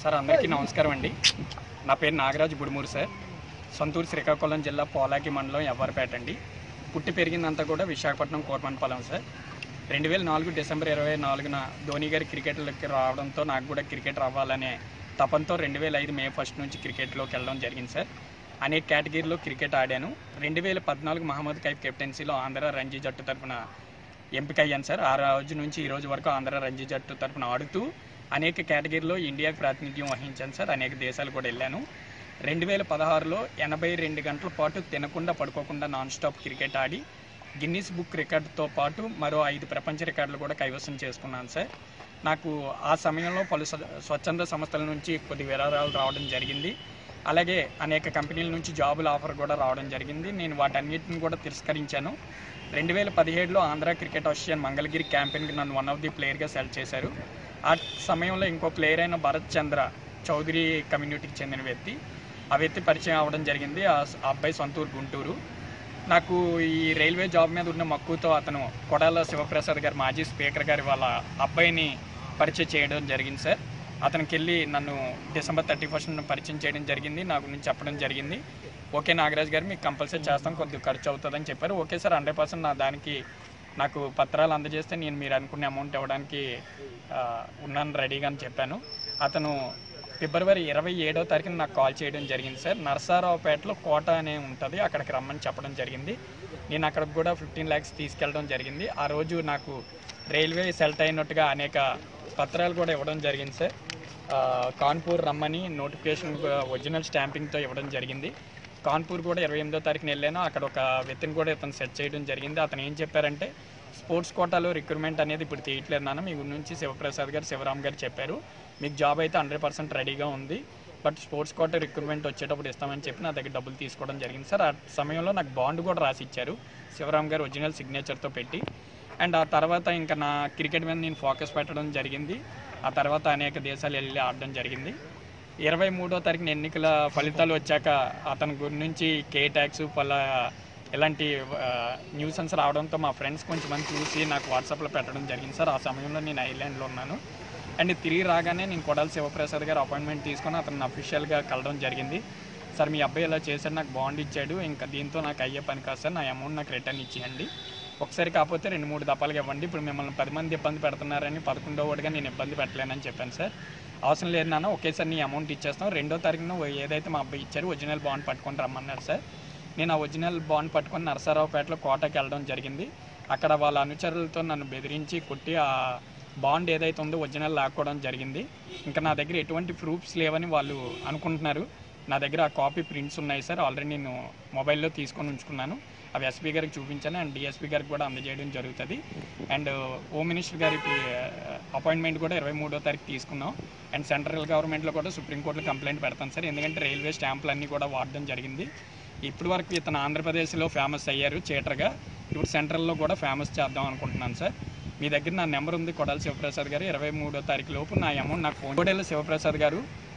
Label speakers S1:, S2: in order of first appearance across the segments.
S1: sir అందరికీ నమస్కారం అండి నా పేరు నాగరాజు బుడుమూరు సార్ సొంతూరు శ్రీకాకుళం జిల్లా పోలాకి మండలం ఎవ్వరపేట అండి పుట్టి పెరిగిందంతా కూడా విశాఖపట్నం కోటమన్పాలెం సార్ రెండు వేల నాలుగు డిసెంబర్ ఇరవై నాలుగున ధోని గారి క్రికెట్లోకి రావడంతో నాకు కూడా క్రికెట్ రావాలనే తపంతో రెండు వేల ఐదు మే ఫస్ట్ నుంచి క్రికెట్లోకి వెళ్ళడం జరిగింది సార్ అనేక కేటగిరీలో క్రికెట్ ఆడాను రెండు వేల పద్నాలుగు మహమ్మద్ కైఫ్ కెప్టెన్సీలో ఆంధ్ర రంజీ జట్టు తరపున ఎంపిక అయ్యాను సార్ ఆ రోజు నుంచి ఈ రోజు వరకు ఆంధ్ర రంజీ జట్టు తరపున ఆడుతూ అనేక కేటగిరీలో ఇండియాకి ప్రాతినిధ్యం వహించాను సార్ అనేక దేశాలు కూడా వెళ్ళాను రెండు వేల పదహారులో ఎనభై రెండు గంటల పాటు తినకుండా పడుకోకుండా నాన్ స్టాప్ క్రికెట్ ఆడి గిన్నీస్ బుక్ రికార్డుతో పాటు మరో ఐదు ప్రపంచ రికార్డులు కూడా కైవసం చేసుకున్నాను సార్ నాకు ఆ సమయంలో పలు స్వ- స్వచ్ఛంద సంస్థల నుంచి కొద్ది విరాళాలు రావడం జరిగింది అలాగే అనేక కంపెనీల నుంచి జాబుల ఆఫర్ కూడా రావడం జరిగింది నేను వాటన్నిటిని కూడా తిరస్కరించాను రెండు వేల పదిహేడులో ఆంధ్ర క్రికెట్ అసోసియేషన్ మంగళగిరి క్యాంపెయిన్కి నన్ను వన్ ఆఫ్ ది ప్లేయర్గా సెలెక్ట్ చేశారు ఆ సమయంలో ఇంకో ప్లేయర్ అయిన భరత్ చంద్ర చౌదరి కమ్యూనిటీకి చెందిన వ్యక్తి ఆ వ్యక్తి పరిచయం అవ్వడం జరిగింది ఆ స- ఆ అబ్బాయి సొంతూరు గుంటూరు నాకు ఈ రైల్వే జాబ్ మీద ఉన్న మక్కువతో అతను కొడాల శివప్రసాద్ గారు మాజీ స్పీకర్ గారి వాళ్ళ అబ్బాయిని పరిచయం చేయడం జరిగింది సార్ అతనికి వెళ్ళి నన్ను డిసెంబర్ థర్టీ ఫస్ట్ పరిచయం చేయడం జరిగింది నా గురించి చెప్పడం జరిగింది ఓకే నాగరాజ్ గారు మీకు కంపల్సరీ చేస్తాం కొద్దిగా ఖర్చు అవుతుందని చెప్పారు ఓకే సార్ హండ్రెడ్ పర్సెంట్ నా దానికి నాకు పత్రాలు అందజేస్తే నేను మీరు అనుకునే అమౌంట్ ఇవ్వడానికి ఆ, ఉన్నాను రెడీగా అని చెప్పాను అతను ఫిబ్రవరి ఇరవై ఏడో తారీఖున నాకు కాల్ చేయడం జరిగింది సార్ నరసారావుపేటలో కోట అనే ఉంటుంది అక్కడికి రమ్మని చెప్పడం జరిగింది నేను అక్కడికి కూడా ఫిఫ్టీన్ ల్యాక్స్ తీసుకెళ్ళడం జరిగింది ఆ రోజు నాకు రైల్వే సెలెక్ట్ అయినట్టుగా అనేక పత్రాలు కూడా ఇవ్వడం జరిగింది సార్ ఆ, కాన్పూర్ రమ్మని నోటిఫికేషన్ ఒరిజినల్ స్టాంపింగ్తో ఇవ్వడం జరిగింది కాన్పూర్ కూడా ఇరవై ఎనిమిదో తారీఖున వెళ్ళాను అక్కడ ఒక వ్యక్తిని కూడా ఇతను సెట్ చేయడం జరిగింది అతను ఏం చెప్పారంటే స్పోర్ట్స్ కోటాలో రిక్రూట్మెంట్ అనేది ఇప్పుడు తీయట్లేదు నాన్న మీ నుంచి శివప్రసాద్ గారు శివరామ్ గారు చెప్పారు మీకు జాబ్ అయితే హండ్రెడ్ పర్సెంట్ రెడీగా ఉంది బట్ స్పోర్ట్స్ కోట రిక్రూట్మెంట్ వచ్చేటప్పుడు ఇస్తామని చెప్పి నా దగ్గర డబ్బులు తీసుకోవడం జరిగింది సార్ ఆ సమయంలో నాకు బాండ్ కూడా రాసి ఇచ్చారు శివరామ్ గారు ఒరిజినల్ సిగ్నేచర్తో పెట్టి అండ్ ఆ తర్వాత ఇంకా నా క్రికెట్ మీద నేను ఫోకస్ పెట్టడం జరిగింది ఆ తర్వాత అనేక దేశాలు వెళ్ళి ఆడడం జరిగింది ఇరవై మూడో తారీఖున ఎన్నికల ఫలితాలు వచ్చాక అతని గురించి కే ట్యాక్స్ పలా ఇలాంటి న్యూసెన్స్ రావడంతో మా ఫ్రెండ్స్ కొంచెం మంది చూసి నాకు వాట్సాప్లో పెట్టడం జరిగింది సార్ ఆ సమయంలో నేను ఐర్లాండ్లో ఉన్నాను అండ్ తిరిగి రాగానే నేను కొడాల శివప్రసాద్ గారు అపాయింట్మెంట్ తీసుకొని అతను అఫీషియల్గా కలవడం జరిగింది సార్ మీ అబ్బాయి ఇలా చేశాడు నాకు బాండ్ ఇచ్చాడు ఇంకా దీంతో నాకు అయ్యే పని కాదు సార్ నా అమౌంట్ నాకు రిటర్న్ ఇచ్చేయండి ఒకసారి కాకపోతే రెండు మూడు దప్పాలుగా ఇవ్వండి ఇప్పుడు మిమ్మల్ని పది మంది ఇబ్బంది పెడుతున్నారని పదకొండో వాడిగా నేను ఇబ్బంది పెట్టలేనని చెప్పాను సార్ అవసరం లేదు నాన్న ఒకేసారి నీ అమౌంట్ ఇచ్చేస్తాం రెండో తారీఖున ఏదైతే మా అబ్బాయి ఇచ్చారు ఒరిజినల్ బాండ్ పట్టుకొని రమ్మన్నారు సార్ నేను ఆ ఒరిజినల్ బాండ్ పట్టుకొని నరసరావుపేటలో కోటకి వెళ్ళడం జరిగింది అక్కడ వాళ్ళ అనుచరులతో నన్ను బెదిరించి కొట్టి ఆ బాండ్ ఏదైతే ఉందో ఒరిజినల్ లాక్కోవడం జరిగింది ఇంకా నా దగ్గర ఎటువంటి ప్రూఫ్స్ లేవని వాళ్ళు అనుకుంటున్నారు నా దగ్గర ఆ కాపీ ప్రింట్స్ ఉన్నాయి సార్ ఆల్రెడీ నేను మొబైల్లో తీసుకొని ఉంచుకున్నాను అవి ఎస్పీ గారికి చూపించాను అండ్ డిఎస్పీ గారికి కూడా అందజేయడం జరుగుతుంది అండ్ హోమ్ మినిస్టర్ గారికి అపాయింట్మెంట్ కూడా ఇరవై మూడో తారీఖు తీసుకున్నాం అండ్ సెంట్రల్ గవర్నమెంట్లో కూడా సుప్రీంకోర్టులో కంప్లైంట్ పెడతాను సార్ ఎందుకంటే రైల్వే స్టాంపులు అన్నీ కూడా వాడడం జరిగింది ఇప్పటి వరకు ఇతను ఆంధ్రప్రదేశ్లో ఫేమస్ అయ్యారు థియేటర్గా ఇప్పుడు సెంట్రల్లో కూడా ఫేమస్ చేద్దాం అనుకుంటున్నాను సార్ మీ దగ్గర నా నెంబర్ ఉంది కొడాల శివప్రసాద్ గారు ఇరవై మూడో తారీఖు లోపు నా అమౌంట్ నాకు ఫోన్ కొడాల శివప్రసాద్ గారు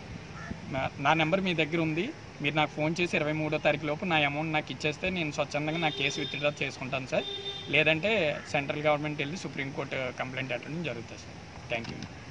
S1: నా- నా నెంబర్ మీ దగ్గర ఉంది మీరు నాకు ఫోన్ చేసి ఇరవై మూడో తారీఖు లోపు నా అమౌంట్ నాకు ఇచ్చేస్తే నేను స్వచ్ఛందంగా నా కేసు విత్డ్రా చేసుకుంటాను సార్ లేదంటే సెంట్రల్ గవర్నమెంట్ వెళ్ళి సుప్రీంకోర్టు కంప్లైంట్ పెట్టడం జరుగుతుంది సార్ థ్యాంక్ యూ